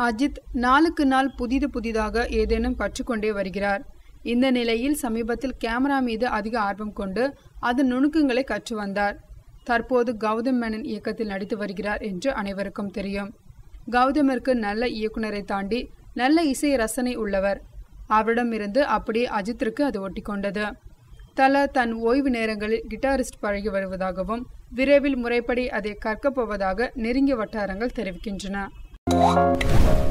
அஜித் நாளுக்கு நாள் புதிது புதிதாக ஏதேனும் கற்றுக்கொண்டே வருகிறார் இந்த நிலையில் சமீபத்தில் கேமரா மீது அதிக ஆர்வம் கொண்டு அதன் நுணுக்கங்களை கற்று வந்தார் தற்போது கௌதம் மேனன் இயக்கத்தில் நடித்து வருகிறார் என்று அனைவருக்கும் தெரியும் கௌதமிற்கு நல்ல இயக்குனரை தாண்டி நல்ல இசை ரசனை உள்ளவர் அவரிடமிருந்து அப்படியே அஜித்திற்கு அது ஒட்டிக்கொண்டது தல தன் ஓய்வு நேரங்களில் கிட்டாரிஸ்ட் பழகி வருவதாகவும் விரைவில் முறைப்படி அதை கற்கப் போவதாக நெருங்கிய வட்டாரங்கள் தெரிவிக்கின்றன